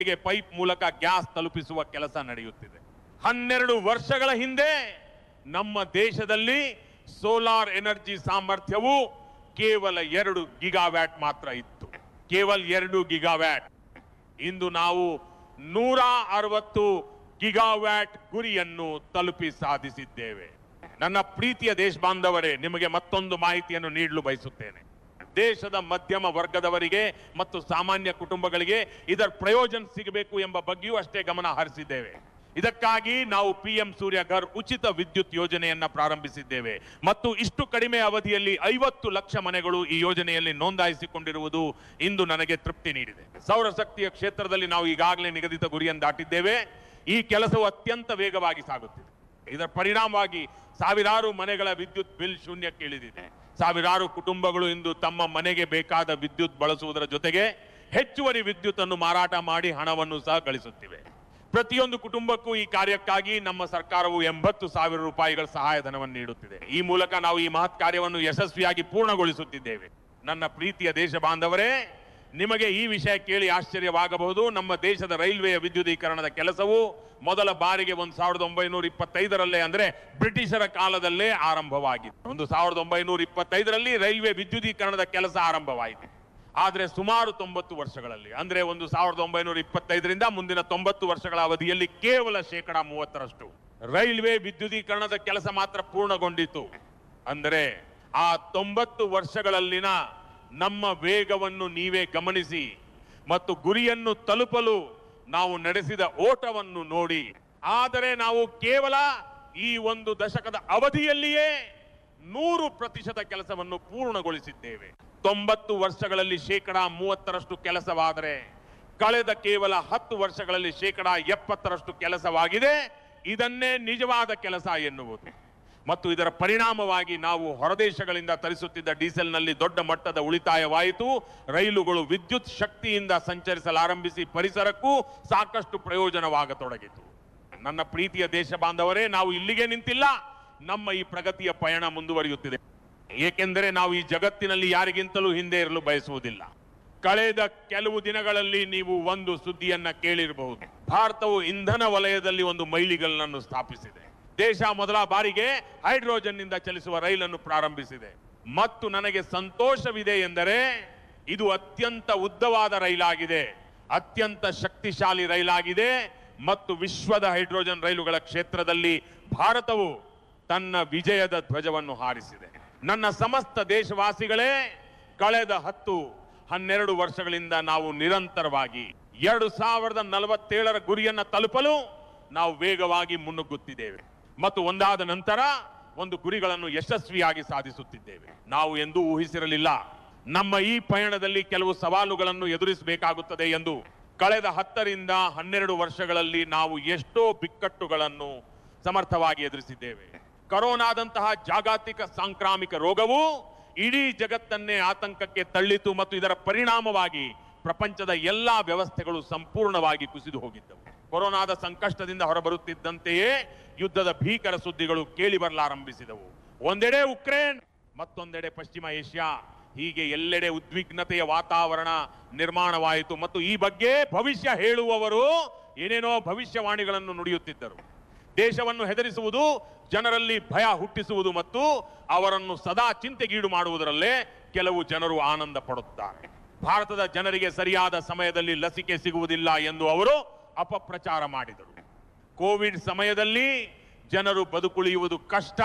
ಗೆ ಪೈಪ್ ಮೂಲಕ ಗ್ಯಾಸ್ ತಲುಪಿಸುವ ಕೆಲಸ ನಡೆಯುತ್ತಿದೆ ಹನ್ನೆರಡು ವರ್ಷಗಳ ಹಿಂದೆ ನಮ್ಮ ದೇಶದಲ್ಲಿ ಸೋಲಾರ್ ಎನರ್ಜಿ ಸಾಮರ್ಥ್ಯವು ಕೇವಲ ಎರಡು ಗಿಗಾವ್ಯಾಟ್ ಮಾತ್ರ ಇತ್ತು ಕೇವಲ ಎರಡು ಗಿಗಾವ್ಯಾಟ್ ಇಂದು ನಾವು ನೂರ ಅರವತ್ತು ಗಿಗಾವ್ಯಾಟ್ ಗುರಿಯನ್ನು ತಲುಪಿ ಸಾಧಿಸಿದ್ದೇವೆ ನನ್ನ ಪ್ರೀತಿಯ ದೇಶ ಬಾಂಧವರೇ ನಿಮಗೆ ಮತ್ತೊಂದು ಮಾಹಿತಿಯನ್ನು ನೀಡಲು ಬಯಸುತ್ತೇನೆ ದೇಶದ ಮಧ್ಯಮ ವರ್ಗದವರಿಗೆ ಮತ್ತು ಸಾಮಾನ್ಯ ಕುಟುಂಬಗಳಿಗೆ ಇದರ ಪ್ರಯೋಜನ ಸಿಗಬೇಕು ಎಂಬ ಬಗ್ಗೆಯೂ ಅಷ್ಟೇ ಗಮನ ಹರಿಸಿದ್ದೇವೆ ಇದಕ್ಕಾಗಿ ನಾವು ಪಿ ಎಂ ಸೂರ್ಯಘರ್ ಉಚಿತ ವಿದ್ಯುತ್ ಯೋಜನೆಯನ್ನ ಪ್ರಾರಂಭಿಸಿದ್ದೇವೆ ಮತ್ತು ಇಷ್ಟು ಕಡಿಮೆ ಅವಧಿಯಲ್ಲಿ ಐವತ್ತು ಲಕ್ಷ ಮನೆಗಳು ಈ ಯೋಜನೆಯಲ್ಲಿ ನೋಂದಾಯಿಸಿಕೊಂಡಿರುವುದು ಇಂದು ನನಗೆ ತೃಪ್ತಿ ನೀಡಿದೆ ಸೌರಶಕ್ತಿಯ ಕ್ಷೇತ್ರದಲ್ಲಿ ನಾವು ಈಗಾಗಲೇ ನಿಗದಿತ ಗುರಿಯನ್ನು ದಾಟಿದ್ದೇವೆ ಈ ಕೆಲಸವು ಅತ್ಯಂತ ವೇಗವಾಗಿ ಸಾಗುತ್ತಿದೆ ಇದರ ಪರಿಣಾಮವಾಗಿ ಸಾವಿರಾರು ಮನೆಗಳ ವಿದ್ಯುತ್ ಬಿಲ್ ಶೂನ್ಯಕ್ಕೆ ಇಳಿದಿದೆ ಸಾವಿರಾರು ಕುಟುಂಬಗಳು ಇಂದು ತಮ್ಮ ಮನೆಗೆ ಬೇಕಾದ ವಿದ್ಯುತ್ ಬಳಸುವುದರ ಜೊತೆಗೆ ಹೆಚ್ಚುವರಿ ವಿದ್ಯುತ್ ಅನ್ನು ಮಾರಾಟ ಮಾಡಿ ಹಣವನ್ನು ಸಹ ಗಳಿಸುತ್ತಿವೆ ಪ್ರತಿಯೊಂದು ಕುಟುಂಬಕ್ಕೂ ಈ ಕಾರ್ಯಕ್ಕಾಗಿ ನಮ್ಮ ಸರ್ಕಾರವು ಎಂಬತ್ತು ಸಾವಿರ ರೂಪಾಯಿಗಳ ಸಹಾಯಧನವನ್ನು ನೀಡುತ್ತಿದೆ ಈ ಮೂಲಕ ನಾವು ಈ ಮಹತ್ ಕಾರ್ಯವನ್ನು ಯಶಸ್ವಿಯಾಗಿ ಪೂರ್ಣಗೊಳಿಸುತ್ತಿದ್ದೇವೆ ನನ್ನ ಪ್ರೀತಿಯ ದೇಶ ಬಾಂಧವರೇ ನಿಮಗೆ ಈ ವಿಷಯ ಕೇಳಿ ಆಶ್ಚರ್ಯವಾಗಬಹುದು ನಮ್ಮ ದೇಶದ ರೈಲ್ವೆಯ ವಿದ್ಯುದೀಕರಣದ ಕೆಲಸವು ಮೊದಲ ಬಾರಿಗೆ ಒಂದು ಸಾವಿರದ ಒಂಬೈನೂರ ಇಪ್ಪತ್ತೈದರಲ್ಲೇ ಅಂದ್ರೆ ಬ್ರಿಟಿಷರ ಕಾಲದಲ್ಲೇ ಆರಂಭವಾಗಿತ್ತು ಒಂದು ಸಾವಿರದ ಒಂಬೈನೂರ ಇಪ್ಪತ್ತೈದರಲ್ಲಿ ರೈಲ್ವೆ ವಿದ್ಯುದೀಕರಣದ ಕೆಲಸ ಆರಂಭವಾಯಿತು ಆದರೆ ಸುಮಾರು ತೊಂಬತ್ತು ವರ್ಷಗಳಲ್ಲಿ ಅಂದ್ರೆ ಒಂದು ಸಾವಿರದ ಒಂಬೈನೂರ ಇಪ್ಪತ್ತೈದರಿಂದ ಮುಂದಿನ ತೊಂಬತ್ತು ವರ್ಷಗಳ ಅವಧಿಯಲ್ಲಿ ಕೇವಲ ಶೇಕಡ ಮೂವತ್ತರಷ್ಟು ರೈಲ್ವೆ ವಿದ್ಯುದೀಕರಣದ ಕೆಲಸ ಮಾತ್ರ ಪೂರ್ಣಗೊಂಡಿತು ಅಂದರೆ ಆ ತೊಂಬತ್ತು ವರ್ಷಗಳಲ್ಲಿನ ನಮ್ಮ ವೇಗವನ್ನು ನೀವೇ ಗಮನಿಸಿ ಮತ್ತು ಗುರಿಯನ್ನು ತಲುಪಲು ನಾವು ನಡೆಸಿದ ಓಟವನ್ನು ನೋಡಿ ಆದರೆ ನಾವು ಕೇವಲ ಈ ಒಂದು ದಶಕದ ಅವಧಿಯಲ್ಲಿಯೇ ನೂರು ಪ್ರತಿಶತ ಕೆಲಸವನ್ನು ಪೂರ್ಣಗೊಳಿಸಿದ್ದೇವೆ ತೊಂಬತ್ತು ವರ್ಷಗಳಲ್ಲಿ ಶೇಕಡ ಮೂವತ್ತರಷ್ಟು ಕೆಲಸವಾದರೆ ಕಳೆದ ಕೇವಲ ಹತ್ತು ವರ್ಷಗಳಲ್ಲಿ ಶೇಕಡ ಎಪ್ಪತ್ತರಷ್ಟು ಕೆಲಸವಾಗಿದೆ ಇದನ್ನೇ ನಿಜವಾದ ಕೆಲಸ ಎನ್ನುವುದು ಮತ್ತು ಇದರ ಪರಿಣಾಮವಾಗಿ ನಾವು ಹೊರದೇಶಗಳಿಂದ ತರಿಸುತ್ತಿದ್ದ ಡೀಸೆಲ್ನಲ್ಲಿ ದೊಡ್ಡ ಮಟ್ಟದ ಉಳಿತಾಯವಾಯಿತು ರೈಲುಗಳು ವಿದ್ಯುತ್ ಶಕ್ತಿಯಿಂದ ಸಂಚರಿಸಲಾರಂಭಿಸಿ ಪರಿಸರಕ್ಕೂ ಸಾಕಷ್ಟು ಪ್ರಯೋಜನವಾಗತೊಡಗಿತು ನನ್ನ ಪ್ರೀತಿಯ ದೇಶ ಬಾಂಧವರೇ ನಾವು ಇಲ್ಲಿಗೆ ನಿಂತಿಲ್ಲ ನಮ್ಮ ಈ ಪ್ರಗತಿಯ ಪಯಣ ಮುಂದುವರಿಯುತ್ತಿದೆ ಏಕೆಂದರೆ ನಾವು ಈ ಜಗತ್ತಿನಲ್ಲಿ ಯಾರಿಗಿಂತಲೂ ಹಿಂದೆ ಇರಲು ಬಯಸುವುದಿಲ್ಲ ಕಳೆದ ಕೆಲವು ದಿನಗಳಲ್ಲಿ ನೀವು ಒಂದು ಸುದ್ದಿಯನ್ನ ಕೇಳಿರಬಹುದು ಭಾರತವು ಇಂಧನ ವಲಯದಲ್ಲಿ ಒಂದು ಮೈಲಿಗಲ್ಲನ್ನು ಸ್ಥಾಪಿಸಿದೆ ದೇಶ ಮೊದಲ ಬಾರಿಗೆ ಹೈಡ್ರೋಜನ್ ನಿಂದ ಚಲಿಸುವ ರೈಲನ್ನು ಪ್ರಾರಂಭಿಸಿದೆ ಮತ್ತು ನನಗೆ ಸಂತೋಷವಿದೆ ಎಂದರೆ ಇದು ಅತ್ಯಂತ ಉದ್ದವಾದ ರೈಲಾಗಿದೆ ಅತ್ಯಂತ ಶಕ್ತಿಶಾಲಿ ರೈಲಾಗಿದೆ ಮತ್ತು ವಿಶ್ವದ ಹೈಡ್ರೋಜನ್ ರೈಲುಗಳ ಕ್ಷೇತ್ರದಲ್ಲಿ ಭಾರತವು ತನ್ನ ವಿಜಯದ ಧ್ವಜವನ್ನು ಹಾರಿಸಿದೆ ನನ್ನ ಸಮಸ್ತ ದೇಶವಾಸಿಗಳೇ ಕಳೆದ ಹತ್ತು ಹನ್ನೆರಡು ವರ್ಷಗಳಿಂದ ನಾವು ನಿರಂತರವಾಗಿ ಎರಡು ಸಾವಿರದ ನಲವತ್ತೇಳರ ಗುರಿಯನ್ನ ತಲುಪಲು ನಾವು ವೇಗವಾಗಿ ಮುನ್ನುಗ್ಗುತ್ತಿದ್ದೇವೆ ಮತ್ತು ಒಂದಾದ ನಂತರ ಒಂದು ಗುರಿಗಳನ್ನು ಯಶಸ್ವಿಯಾಗಿ ಸಾಧಿಸುತ್ತಿದ್ದೇವೆ ನಾವು ಎಂದೂ ಊಹಿಸಿರಲಿಲ್ಲ ನಮ್ಮ ಈ ಪಯಣದಲ್ಲಿ ಕೆಲವು ಸವಾಲುಗಳನ್ನು ಎದುರಿಸಬೇಕಾಗುತ್ತದೆ ಎಂದು ಕಳೆದ ಹತ್ತರಿಂದ ಹನ್ನೆರಡು ವರ್ಷಗಳಲ್ಲಿ ನಾವು ಎಷ್ಟೋ ಬಿಕ್ಕಟ್ಟುಗಳನ್ನು ಸಮರ್ಥವಾಗಿ ಎದುರಿಸಿದ್ದೇವೆ ಕರೋನಾದಂತಹ ಜಾಗತಿಕ ಸಾಂಕ್ರಾಮಿಕ ರೋಗವು ಇಡೀ ಜಗತ್ತನ್ನೇ ಆತಂಕಕ್ಕೆ ತಳ್ಳಿತು ಮತ್ತು ಇದರ ಪರಿಣಾಮವಾಗಿ ಪ್ರಪಂಚದ ಎಲ್ಲಾ ವ್ಯವಸ್ಥೆಗಳು ಸಂಪೂರ್ಣವಾಗಿ ಕುಸಿದು ಹೋಗಿದ್ದವು ಕೊರೋನಾದ ಸಂಕಷ್ಟದಿಂದ ಹೊರಬರುತ್ತಿದ್ದಂತೆಯೇ ಯುದ್ಧದ ಭೀಕರ ಸುದ್ದಿಗಳು ಕೇಳಿ ಬರಲಾರಂಭಿಸಿದವು ಒಂದೆಡೆ ಉಕ್ರೇನ್ ಮತ್ತೊಂದೆಡೆ ಪಶ್ಚಿಮ ಏಷ್ಯಾ ಹೀಗೆ ಎಲ್ಲೆಡೆ ಉದ್ವಿಗ್ನತೆಯ ವಾತಾವರಣ ನಿರ್ಮಾಣವಾಯಿತು ಮತ್ತು ಈ ಬಗ್ಗೆ ಭವಿಷ್ಯ ಹೇಳುವವರು ಏನೇನೋ ಭವಿಷ್ಯವಾಣಿಗಳನ್ನು ನುಡಿಯುತ್ತಿದ್ದರು ದೇಶವನ್ನು ಹೆದರಿಸುವುದು ಜನರಲ್ಲಿ ಭಯ ಹುಟ್ಟಿಸುವುದು ಮತ್ತು ಅವರನ್ನು ಸದಾ ಚಿಂತೆಗೀಡು ಮಾಡುವುದರಲ್ಲೇ ಕೆಲವು ಜನರು ಆನಂದ ಪಡುತ್ತಾರೆ ಭಾರತದ ಜನರಿಗೆ ಸರಿಯಾದ ಸಮಯದಲ್ಲಿ ಲಸಿಕೆ ಸಿಗುವುದಿಲ್ಲ ಎಂದು ಅವರು ಅಪಪ್ರಚಾರ ಮಾಡಿದರು ಕೋವಿಡ್ ಸಮಯದಲ್ಲಿ ಜನರು ಬದುಕುಳಿಯುವುದು ಕಷ್ಟ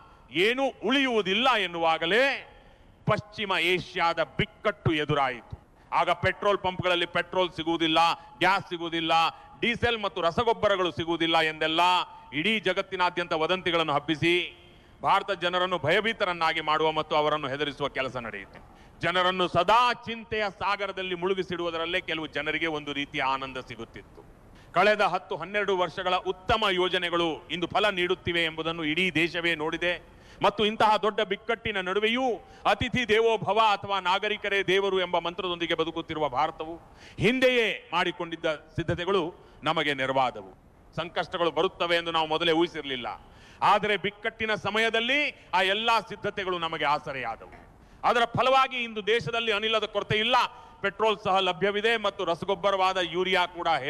ಏನೂ ಉಳಿಯುವುದಿಲ್ಲ ಎನ್ನುವಾಗಲೇ ಪಶ್ಚಿಮ ಏಷ್ಯಾದ ಬಿಕ್ಕಟ್ಟು ಎದುರಾಯಿತು ಆಗ ಪೆಟ್ರೋಲ್ ಪಂಪ್ಗಳಲ್ಲಿ ಪೆಟ್ರೋಲ್ ಸಿಗುವುದಿಲ್ಲ ಗ್ಯಾಸ್ ಸಿಗುವುದಿಲ್ಲ ಡೀಸೆಲ್ ಮತ್ತು ರಸಗೊಬ್ಬರಗಳು ಸಿಗುವುದಿಲ್ಲ ಎಂದೆಲ್ಲ ಇಡೀ ಜಗತ್ತಿನಾದ್ಯಂತ ವದಂತಿಗಳನ್ನು ಹಬ್ಬಿಸಿ ಭಾರತ ಜನರನ್ನು ಭಯಭೀತರನ್ನಾಗಿ ಮಾಡುವ ಮತ್ತು ಅವರನ್ನು ಹೆದರಿಸುವ ಕೆಲಸ ನಡೆಯಿತು ಜನರನ್ನು ಸದಾ ಚಿಂತೆಯ ಸಾಗರದಲ್ಲಿ ಮುಳುಗಿಸಿಡುವುದರಲ್ಲೇ ಕೆಲವು ಜನರಿಗೆ ಒಂದು ರೀತಿಯ ಆನಂದ ಸಿಗುತ್ತಿತ್ತು ಕಳೆದ ಹತ್ತು ಹನ್ನೆರಡು ವರ್ಷಗಳ ಉತ್ತಮ ಯೋಜನೆಗಳು ಇಂದು ಫಲ ನೀಡುತ್ತಿವೆ ಎಂಬುದನ್ನು ಇಡೀ ದೇಶವೇ ನೋಡಿದೆ ಮತ್ತು ಇಂತಹ ದೊಡ್ಡ ಬಿಕ್ಕಟ್ಟಿನ ನಡುವೆಯೂ ಅತಿಥಿ ದೇವೋ ಭವ ಅಥವಾ ನಾಗರಿಕರೇ ದೇವರು ಎಂಬ ಮಂತ್ರದೊಂದಿಗೆ ಬದುಕುತ್ತಿರುವ ಭಾರತವು ಹಿಂದೆಯೇ ಮಾಡಿಕೊಂಡಿದ್ದ ಸಿದ್ಧತೆಗಳು ನಮಗೆ ನೆರವಾದವು ಸಂಕಷ್ಟಗಳು ಬರುತ್ತವೆ ಎಂದು ನಾವು ಮೊದಲೇ ಊಹಿಸಿರಲಿಲ್ಲ ಆದರೆ ಬಿಕ್ಕಟ್ಟಿನ ಸಮಯದಲ್ಲಿ ಆ ಎಲ್ಲಾ ಸಿದ್ಧತೆಗಳು ನಮಗೆ ಆಸರೆಯಾದವು ಅದರ ಫಲವಾಗಿ ಇಂದು ದೇಶದಲ್ಲಿ ಅನಿಲದ ಕೊರತೆ ಇಲ್ಲ ಪೆಟ್ರೋಲ್ ಸಹ ಲಭ್ಯವಿದೆ ಮತ್ತು ರಸಗೊಬ್ಬರವಾದ ಯೂರಿಯಾ ಕೂಡ